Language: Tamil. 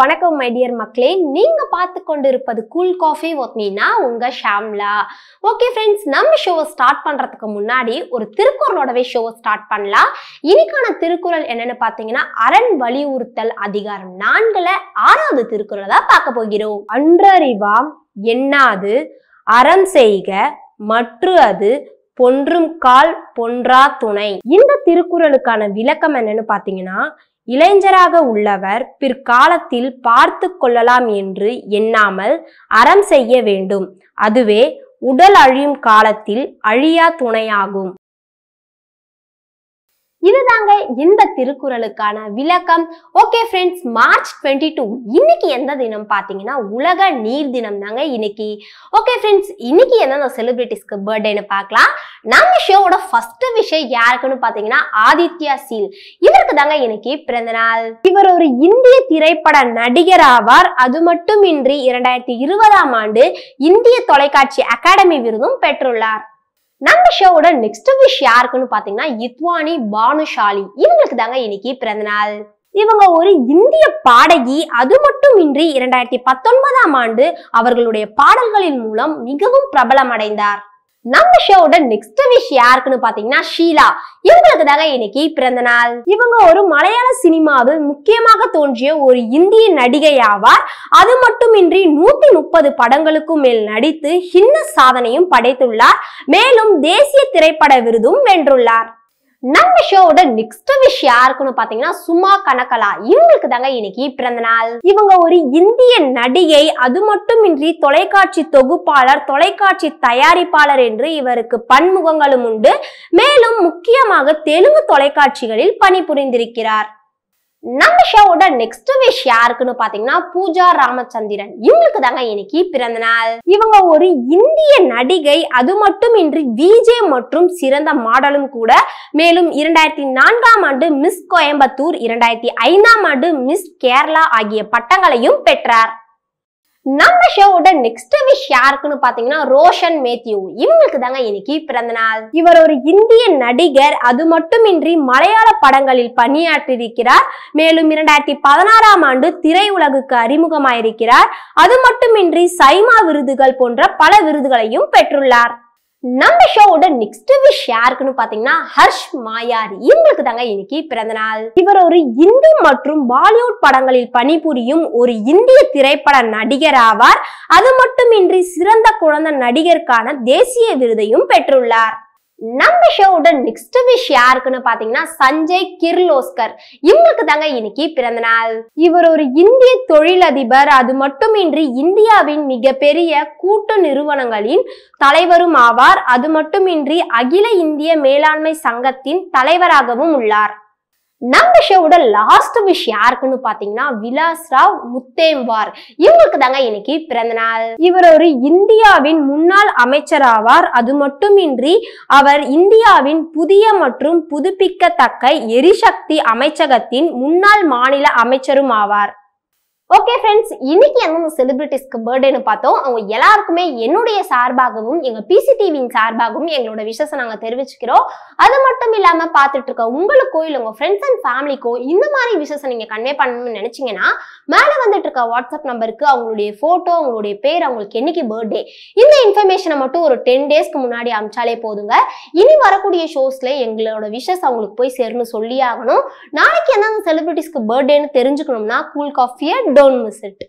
வணக்கம் மை டியர் மக்களே நீங்க பார்த்து கொண்டிருப்பது கூல் காஃபி வித் மீனா உங்க ஷாம்லா ஓகே ஃப்ரெண்ட்ஸ் நம்ம ஷோவை ஸ்டார்ட் பண்றதுக்கு முன்னாடி ஒரு திருக்குறளோடவே ஷோவை ஸ்டார்ட் பண்ணலாம் இன்னைக்கான திருக்குறள் என்னன்னு பார்த்தீங்கன்னா அரண் வலியுறுத்தல் அதிகாரம் நான்குல ஆறாவது திருக்குறளை தான் பார்க்க போகிறோம் அன்றறிவாம் எண்ணாது அறம் செய்க மற்று அது பொன்றும் கால் பொன்றா துணை இந்த திருக்குறளுக்கான விளக்கம் என்னன்னு பார்த்தீங்கன்னா இளைஞராக உள்ளவர் பிற்காலத்தில் பார்த்து கொள்ளலாம் என்று எண்ணாமல் அறம் செய்ய வேண்டும் அதுவே உடல் அழியும் காலத்தில் அழியா துணையாகும் இதுதாங்க இந்த திருக்குறளுக்கான விளக்கம் okay friends March twenty two இன்னைக்கு எந்த தினம் பார்த்தீங்கன்னா உலக நீர் தினம் தாங்க இன்னைக்கு ஓகே ஃப்ரெண்ட்ஸ் இன்னைக்கு எந்தெந்த செலிபிரிட்டிஸ்க்கு பர்த்டேன்னு பார்க்கலாம் நம்ம ஷோவோட ஃபர்ஸ்ட் விஷயம் யாருக்குன்னு பார்த்தீங்கன்னா ஆதித்யா சீல் இவருக்கு தாங்க இன்னைக்கு பிறந்த நாள் இவர் ஒரு இந்திய திரைப்பட நடிகர் ஆவார் அது மட்டுமின்றி இரண்டாயிரத்தி இருபதாம் ஆண்டு இந்திய தொலைக்காட்சி அகாடமி விருதும் பெற்றுள்ளார் நம்ம ஷோவோட நெக்ஸ்ட் விஷ் யாருக்குன்னு பாத்தீங்கன்னா இத்வானி பானுஷாலி இவங்களுக்கு தாங்க இன்னைக்கு பிறந்த நாள் இவங்க ஒரு இந்திய பாடகி அது மட்டுமின்றி இரண்டாயிரத்தி பத்தொன்பதாம் ஆண்டு அவர்களுடைய பாடல்களின் மூலம் மிகவும் பிரபலமடைந்தார் நம்ம ஷோவோட நெக்ஸ்ட் விஷ் யாருக்குன்னு பாத்தீங்கன்னா ஷீலா இவங்களுக்கு தாங்க இன்னைக்கு பிறந்த நாள் இவங்க ஒரு மலையாள சினிமாவில் முக்கியமாக தோன்றிய ஒரு இந்திய நடிகை ஆவார் அது மட்டுமின்றி நூத்தி முப்பது படங்களுக்கும் மேல் நடித்து ஹின்ன சாதனையும் படைத்துள்ளார் மேலும் தேசிய திரைப்பட விருதும் வென்றுள்ளார் நம்ம ஷோவோட நெக்ஸ்ட் விஷ் யாருக்குன்னு பாத்தீங்கன்னா சுமா கனகலா இவங்களுக்கு தாங்க இன்னைக்கு பிறந்த நாள் இவங்க ஒரு இந்திய நடிகை அது மட்டுமின்றி தொலைக்காட்சி தொகுப்பாளர் தொலைக்காட்சி தயாரிப்பாளர் என்று இவருக்கு பன்முகங்களும் உண்டு மேலும் முக்கியமாக தெலுங்கு தொலைக்காட்சிகளில் பணிபுரிந்திருக்கிறார் நம்ம ஷோவோட நெக்ஸ்ட் விஷ் யாருக்குன்னு பாத்தீங்கன்னா பூஜா ராமச்சந்திரன் இவங்களுக்கு தாங்க இன்னைக்கு பிறந்த நாள் இவங்க ஒரு இந்திய நடிகை அது மட்டுமின்றி விஜே மற்றும் சிறந்த மாடலும் கூட மேலும் இரண்டாயிரத்தி நான்காம் ஆண்டு மிஸ் கோயம்புத்தூர் இரண்டாயிரத்தி ஐந்தாம் ஆண்டு மிஸ் கேரளா ஆகிய பட்டங்களையும் பெற்றார் நம்ம ஷோவோட நெக்ஸ்ட் விஷ் யாருக்குன்னு பாத்தீங்கன்னா ரோஷன் மேத்யூ இவங்களுக்கு தாங்க இன்னைக்கு பிறந்த நாள் இவர் ஒரு இந்திய நடிகர் அது மட்டுமின்றி மலையாள படங்களில் பணியாற்றியிருக்கிறார் மேலும் இரண்டாயிரத்தி பதினாறாம் ஆண்டு திரையுலகுக்கு அறிமுகமாயிருக்கிறார் அது மட்டுமின்றி சைமா விருதுகள் போன்ற பல விருதுகளையும் பெற்றுள்ளார் நம்ம ஷோவோட நெக்ஸ்ட் விஷ் யாருக்குன்னு பாத்தீங்கன்னா ஹர்ஷ் மாயாரி இவங்களுக்கு தாங்க இன்னைக்கு பிறந்த நாள் இவர் ஒரு இந்தி மற்றும் பாலிவுட் படங்களில் பணிபுரியும் ஒரு இந்திய திரைப்பட நடிகர் ஆவார் அது மட்டுமின்றி சிறந்த குழந்தை நடிகருக்கான தேசிய விருதையும் பெற்றுள்ளார் நம்ம ஷோவோட நெக்ஸ்ட் விஷ் யாருக்குன்னு பாத்தீங்கன்னா சஞ்சய் கிர்லோஸ்கர் இவங்களுக்கு தாங்க இன்னைக்கு பிறந்த நாள் இவர் ஒரு இந்திய தொழிலதிபர் அது மட்டுமின்றி இந்தியாவின் மிகப்பெரிய கூட்டு நிறுவனங்களின் தலைவரும் ஆவார் அது மட்டுமின்றி அகில இந்திய மேலாண்மை சங்கத்தின் தலைவராகவும் உள்ளார் நம்ம ஷோவோட லாஸ்ட் விஷ் யாருக்குன்னு பாத்தீங்கன்னா விலாஸ் ராவ் முத்தேம்வார் இவங்களுக்கு தாங்க இன்னைக்கு பிறந்த நாள் இவர் ஒரு இந்தியாவின் முன்னாள் அமைச்சர் ஆவார் அது மட்டுமின்றி அவர் இந்தியாவின் புதிய மற்றும் புதுப்பிக்கத்தக்க எரிசக்தி அமைச்சகத்தின் முன்னாள் மாநில அமைச்சரும் ஆவார் ஓகே ஃப்ரெண்ட்ஸ் இன்னைக்கு எந்தெந்த செலிபிரிட்டிஸ்க்கு பர்த்டேன்னு பார்த்தோம் அவங்க எல்லாருக்குமே என்னுடைய சார்பாகவும் எங்க பிசிடிவியின் சார்பாகவும் எங்களோட விஷயத்தை நாங்க தெரிவிச்சுக்கிறோம் அது மட்டும் இல்லாம பார்த்துட்டு இருக்க உங்களுக்கோ இல்லை உங்க ஃப்ரெண்ட்ஸ் அண்ட் ஃபேமிலிக்கோ இந்த மாதிரி விஷயத்தை நீங்க கன்வே பண்ணணும்னு நினைச்சீங்கன்னா மேல வந்துட்டு இருக்க வாட்ஸ்அப் நம்பருக்கு அவங்களுடைய போட்டோ அவங்களுடைய பேர் அவங்களுக்கு என்னைக்கு பர்த்டே இந்த இன்ஃபர்மேஷனை மட்டும் ஒரு டென் டேஸ்க்கு முன்னாடி அமிச்சாலே போதுங்க இனி வரக்கூடிய ஷோஸ்ல எங்களோட விஷஸ் அவங்களுக்கு போய் சேரணும் சொல்லி ஆகணும் நாளைக்கு எந்தெந்த செலிபிரிட்டிஸ்க்கு பர்த்டேன்னு தெரிஞ்சுக்கணும்னா கூல் காஃபியை டோன்ட் மிஸ் இட்